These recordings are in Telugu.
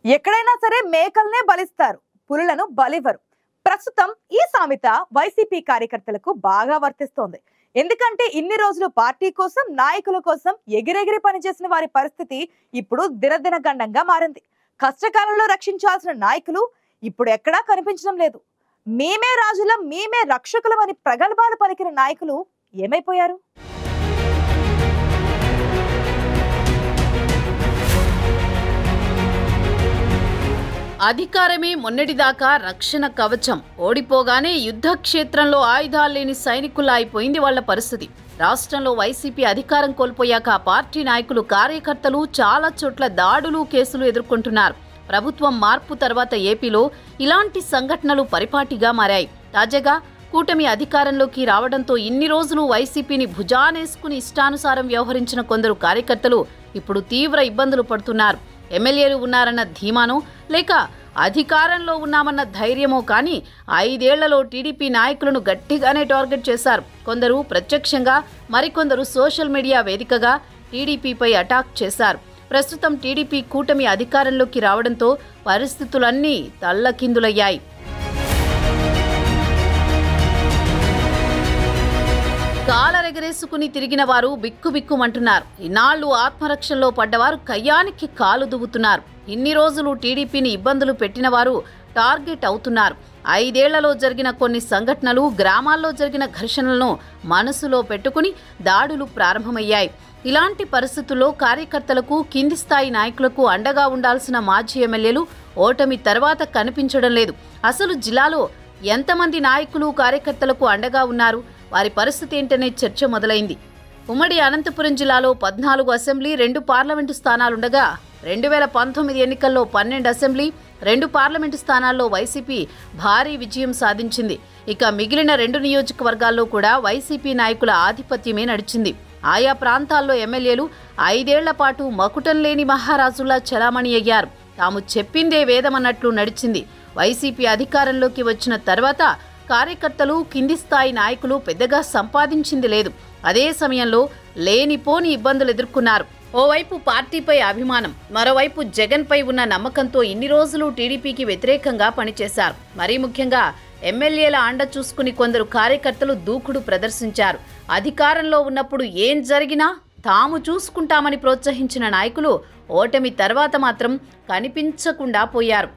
ఎక్కడైనా సరే మేకల్నే బలిస్తారు పులులను బలివ్వరు ప్రస్తుతం ఈ సామెత వైసీపీ కార్యకర్తలకు బాగా వర్తిస్తోంది ఎందుకంటే ఇన్ని రోజులు పార్టీ కోసం నాయకుల కోసం ఎగిరెగిరి పనిచేసిన వారి పరిస్థితి ఇప్పుడు దినదిన గండంగా మారింది కష్టకాలంలో రక్షించాల్సిన నాయకులు ఇప్పుడు ఎక్కడా కనిపించడం లేదు మేమే రాజులం మేమే రక్షకులం అని ప్రగల్భాలు పలికిన నాయకులు ఏమైపోయారు అధికారమే మొన్నటిదాకా రక్షణ కవచం ఓడిపోగానే యుద్ధ క్షేత్రంలో ఆయుధాలు లేని సైనికుల్లా అయిపోయింది వాళ్ళ పరిస్థితి రాష్ట్రంలో వైసీపీ అధికారం కోల్పోయాక ఆ పార్టీ నాయకులు కార్యకర్తలు చాలా చోట్ల దాడులు కేసులు ఎదుర్కొంటున్నారు ప్రభుత్వం మార్పు తర్వాత ఏపీలో ఇలాంటి సంఘటనలు పరిపాటిగా మారాయి తాజాగా కూటమి అధికారంలోకి రావడంతో ఇన్ని రోజులు వైసీపీని భుజానేసుకుని ఇష్టానుసారం వ్యవహరించిన కొందరు కార్యకర్తలు ఇప్పుడు తీవ్ర ఇబ్బందులు పడుతున్నారు ఎమ్మెల్యేలు ఉన్నారన్న ధీమానో లేక అధికారంలో ఉన్నామన్న ధైర్యమో కానీ ఐదేళ్లలో టీడీపీ నాయకులను గట్టిగానే టార్గెట్ చేశారు కొందరు ప్రత్యక్షంగా మరికొందరు సోషల్ మీడియా వేదికగా టీడీపీపై అటాక్ చేశారు ప్రస్తుతం టీడీపీ కూటమి అధికారంలోకి రావడంతో పరిస్థితులన్నీ తల్లకిందులయ్యాయి కాలరెగరేసుకుని తిరిగిన వారు బిక్కుబిక్కుమంటున్నారు ఇన్నాళ్లు ఆత్మరక్షణలో పడ్డవారు కయ్యానికి కాలు దువ్వుతున్నారు ఇన్ని రోజులు టీడీపీని ఇబ్బందులు పెట్టిన వారు టార్గెట్ అవుతున్నారు ఐదేళ్లలో జరిగిన కొన్ని సంఘటనలు గ్రామాల్లో జరిగిన ఘర్షణలను మనసులో పెట్టుకుని దాడులు ప్రారంభమయ్యాయి ఇలాంటి పరిస్థితుల్లో కార్యకర్తలకు కింది స్థాయి నాయకులకు అండగా ఉండాల్సిన మాజీ ఎమ్మెల్యేలు ఓటమి తర్వాత కనిపించడం లేదు అసలు జిల్లాలో ఎంతమంది నాయకులు కార్యకర్తలకు అండగా ఉన్నారు వారి పరిస్థితి ఏంటనే చర్చ మొదలైంది ఉమ్మడి అనంతపురం జిల్లాలో పద్నాలుగు అసెంబ్లీ రెండు పార్లమెంటు స్థానాలుండగా రెండు వేల పంతొమ్మిది ఎన్నికల్లో పన్నెండు అసెంబ్లీ రెండు పార్లమెంటు స్థానాల్లో వైసీపీ భారీ విజయం సాధించింది ఇక మిగిలిన రెండు నియోజకవర్గాల్లో కూడా వైసీపీ నాయకుల ఆధిపత్యమే నడిచింది ఆయా ప్రాంతాల్లో ఎమ్మెల్యేలు ఐదేళ్ల పాటు మకుటం లేని మహారాజుల్లా చలామణి అయ్యారు తాము చెప్పిందే వేదమన్నట్లు నడిచింది వైసీపీ అధికారంలోకి వచ్చిన తర్వాత కార్యకర్తలు కింది స్థాయి నాయకులు పెద్దగా సంపాదించింది లేదు అదే సమయంలో లేనిపోని ఇబ్బందులు ఎదుర్కొన్నారు ఓవైపు పార్టీపై అభిమానం మరోవైపు జగన్పై ఉన్న నమ్మకంతో ఇన్ని రోజులు టీడీపీకి వ్యతిరేకంగా పనిచేశారు మరీ ముఖ్యంగా ఎమ్మెల్యేల అండ చూసుకుని కొందరు కార్యకర్తలు దూకుడు ప్రదర్శించారు అధికారంలో ఉన్నప్పుడు ఏం జరిగినా తాము చూసుకుంటామని ప్రోత్సహించిన నాయకులు ఓటమి తర్వాత మాత్రం కనిపించకుండా పోయారు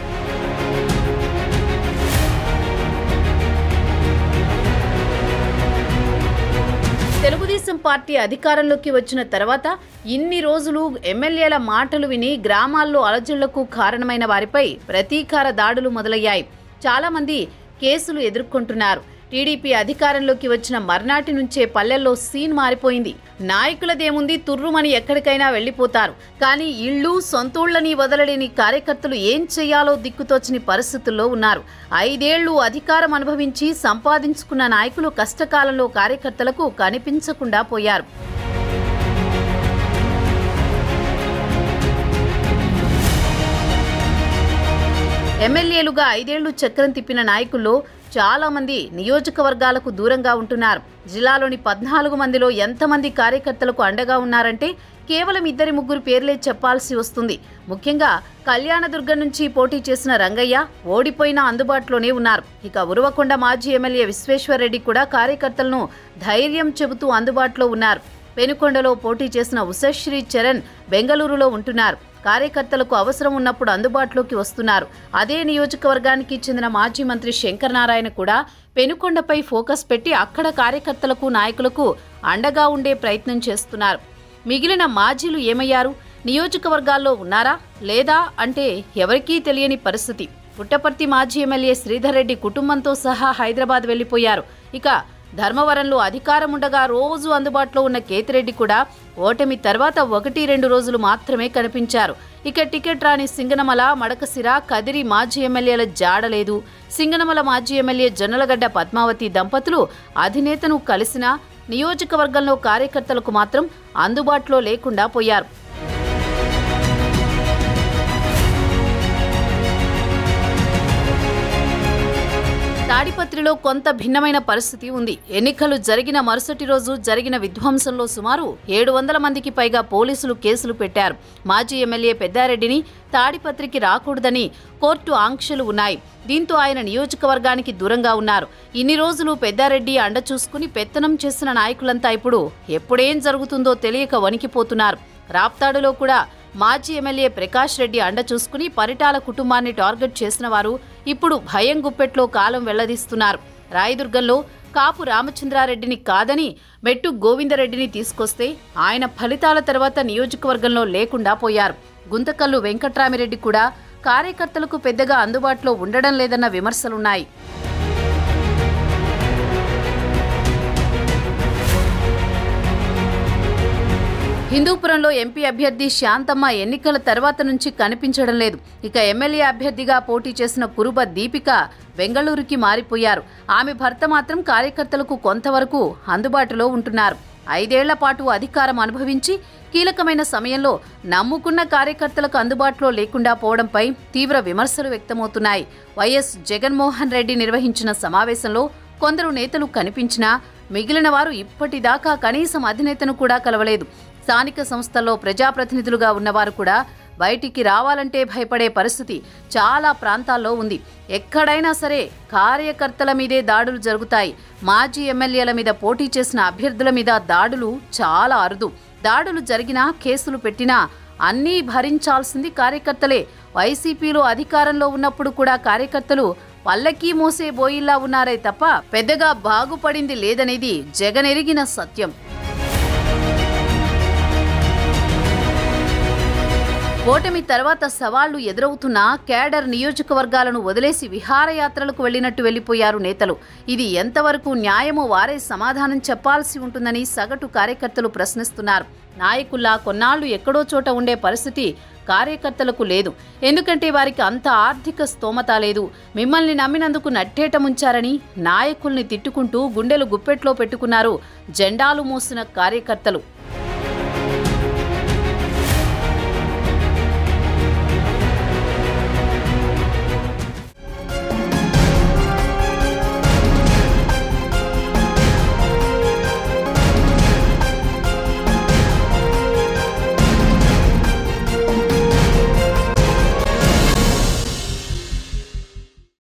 తెలుగుదేశం పార్టీ అధికారంలోకి వచ్చిన తర్వాత ఇన్ని రోజులు ఎమ్మెల్యేల మాటలు విని గ్రామాల్లో అలజడులకు కారణమైన వారిపై ప్రతీకార దాడులు మొదలయ్యాయి చాలామంది కేసులు ఎదుర్కొంటున్నారు టీడీపీ అధికారంలోకి వచ్చిన మర్నాటి నుంచే పల్లెల్లో సీన్ మారిపోయింది నాయకులదేముంది తుర్రుమని ఎక్కడికైనా వెళ్లిపోతారు కానీ ఇళ్ళు సొంతూళ్లని వదలలేని కార్యకర్తలు ఏం చేయాలో దిక్కుతోచని పరిస్థితుల్లో ఉన్నారు ఐదేళ్లు అధికారం అనుభవించి సంపాదించుకున్న నాయకులు కష్టకాలంలో కార్యకర్తలకు కనిపించకుండా పోయారు ఎమ్మెల్యేలుగా ఐదేళ్లు చక్రం తిప్పిన నాయకుల్లో చాలా మంది నియోజకవర్గాలకు దూరంగా ఉంటున్నారు జిల్లాలోని పద్నాలుగు మందిలో ఎంతమంది కార్యకర్తలకు అండగా ఉన్నారంటే కేవలం ఇద్దరి ముగ్గురు పేర్లే చెప్పాల్సి వస్తుంది ముఖ్యంగా కళ్యాణదుర్గం నుంచి పోటీ చేసిన రంగయ్య ఓడిపోయినా అందుబాటులోనే ఉన్నారు ఇక ఉరవకొండ మాజీ ఎమ్మెల్యే విశ్వేశ్వరరెడ్డి కూడా కార్యకర్తలను ధైర్యం చెబుతూ అందుబాటులో ఉన్నారు పెనుకొండలో పోటీ చేసిన ఉషశ్రీ చరణ్ బెంగళూరులో ఉంటున్నారు కార్యకర్తలకు అవసరం ఉన్నప్పుడు అందుబాటులోకి వస్తున్నారు అదే నియోజకవర్గానికి చెందిన మాజీ మంత్రి శంకర్ నారాయణ కూడా పెనుకొండపై ఫోకస్ పెట్టి అక్కడ కార్యకర్తలకు నాయకులకు అండగా ఉండే ప్రయత్నం చేస్తున్నారు మిగిలిన మాజీలు ఏమయ్యారు నియోజకవర్గాల్లో ఉన్నారా లేదా అంటే ఎవరికీ తెలియని పరిస్థితి పుట్టపర్తి మాజీ ఎమ్మెల్యే శ్రీధర్ రెడ్డి కుటుంబంతో సహా హైదరాబాద్ వెళ్లిపోయారు ఇక ధర్మవరంలో అధికారం ఉండగా రోజు అందుబాటులో ఉన్న కేతిరెడ్డి కూడా ఓటమి తర్వాత ఒకటి రెండు రోజులు మాత్రమే కనిపించారు ఇక టికెట్ రాని సింగనమల మడకసిర కదిరి మాజీ ఎమ్మెల్యేల జాడలేదు సింగనమల మాజీ ఎమ్మెల్యే జొన్నలగడ్డ పద్మావతి దంపతులు అధినేతను కలిసినా నియోజకవర్గంలో కార్యకర్తలకు మాత్రం అందుబాటులో లేకుండా పోయారు తాడిపత్రి తాడిపత్రిలో కొంత భిన్నమైన పరిస్థితి ఉంది ఎన్నికలు జరిగిన మరుసటి రోజు జరిగిన విధ్వంసంలో సుమారు ఏడు వందల మందికి పైగా పోలీసులు కేసులు పెట్టారు మాజీ ఎమ్మెల్యే పెద్దారెడ్డిని తాడిపత్రికి రాకూడదని కోర్టు ఆంక్షలు ఉన్నాయి దీంతో ఆయన నియోజకవర్గానికి దూరంగా ఉన్నారు ఇన్ని రోజులు పెద్దారెడ్డి అండ చూసుకుని పెత్తనం చేసిన నాయకులంతా ఇప్పుడు ఎప్పుడేం జరుగుతుందో తెలియక వణికిపోతున్నారు రాప్తాడులో కూడా మాజీ ఎమ్మెల్యే ప్రకాష్ రెడ్డి అండ చూసుకుని పరిటాల కుటుంబాన్ని టార్గెట్ చేసిన వారు ఇప్పుడు భయం గుప్పెట్లో కాలం వెళ్లదీస్తున్నారు రాయదుర్గంలో కాపు రామచంద్రారెడ్డిని కాదని మెట్టు గోవిందరెడ్డిని తీసుకొస్తే ఆయన ఫలితాల తర్వాత నియోజకవర్గంలో లేకుండా పోయారు గుంతకల్లు వెంకట్రామిరెడ్డి కూడా కార్యకర్తలకు పెద్దగా అందుబాటులో ఉండడం లేదన్న విమర్శలున్నాయి హిందూపురంలో ఎంపీ అభ్యర్థి శాంతమ్మ ఎన్నికల తర్వాత నుంచి కనిపించడం లేదు ఇక ఎమ్మెల్యే అభ్యర్థిగా పోటీ చేసిన కురుబ దీపిక బెంగళూరుకి మారిపోయారు ఆమె భర్త మాత్రం కార్యకర్తలకు కొంతవరకు అందుబాటులో ఉంటున్నారు ఐదేళ్ల పాటు అధికారం అనుభవించి కీలకమైన సమయంలో నమ్ముకున్న కార్యకర్తలకు అందుబాటులో లేకుండా పోవడంపై తీవ్ర విమర్శలు వ్యక్తమవుతున్నాయి వైఎస్ జగన్మోహన్ రెడ్డి నిర్వహించిన సమావేశంలో కొందరు నేతలు కనిపించినా మిగిలిన వారు ఇప్పటిదాకా కనీసం అధినేతను కూడా కలవలేదు స్థానిక సంస్థల్లో ప్రజాప్రతినిధులుగా ఉన్నవారు కూడా బయటికి రావాలంటే భయపడే పరిస్థితి చాలా ప్రాంతాల్లో ఉంది ఎక్కడైనా సరే కార్యకర్తల మీదే దాడులు జరుగుతాయి మాజీ ఎమ్మెల్యేల మీద పోటీ చేసిన అభ్యర్థుల మీద దాడులు చాలా అరుదు దాడులు జరిగినా కేసులు పెట్టినా అన్నీ భరించాల్సింది కార్యకర్తలే వైసీపీలో అధికారంలో ఉన్నప్పుడు కూడా కార్యకర్తలు పల్లకీ మోసే బోయిల్లా ఉన్నారే తప్ప పెద్దగా బాగుపడింది లేదనేది జగనెరిగిన సత్యం ఓటమి తర్వాత సవాళ్లు ఎదురవుతున్నా కేడర్ నియోజకవర్గాలను వదిలేసి విహారయాత్రలకు వెళ్లినట్టు వెళ్లిపోయారు నేతలు ఇది ఎంతవరకు న్యాయమో వారే సమాధానం చెప్పాల్సి ఉంటుందని సగటు కార్యకర్తలు ప్రశ్నిస్తున్నారు నాయకుల్లా కొన్నాళ్లు ఎక్కడో చోట ఉండే పరిస్థితి కార్యకర్తలకు లేదు ఎందుకంటే వారికి అంత ఆర్థిక స్తోమత లేదు మిమ్మల్ని నమ్మినందుకు నట్టేట ముంచారని నాయకుల్ని తిట్టుకుంటూ గుండెలు గుప్పెట్లో పెట్టుకున్నారు జెండాలు మోసిన కార్యకర్తలు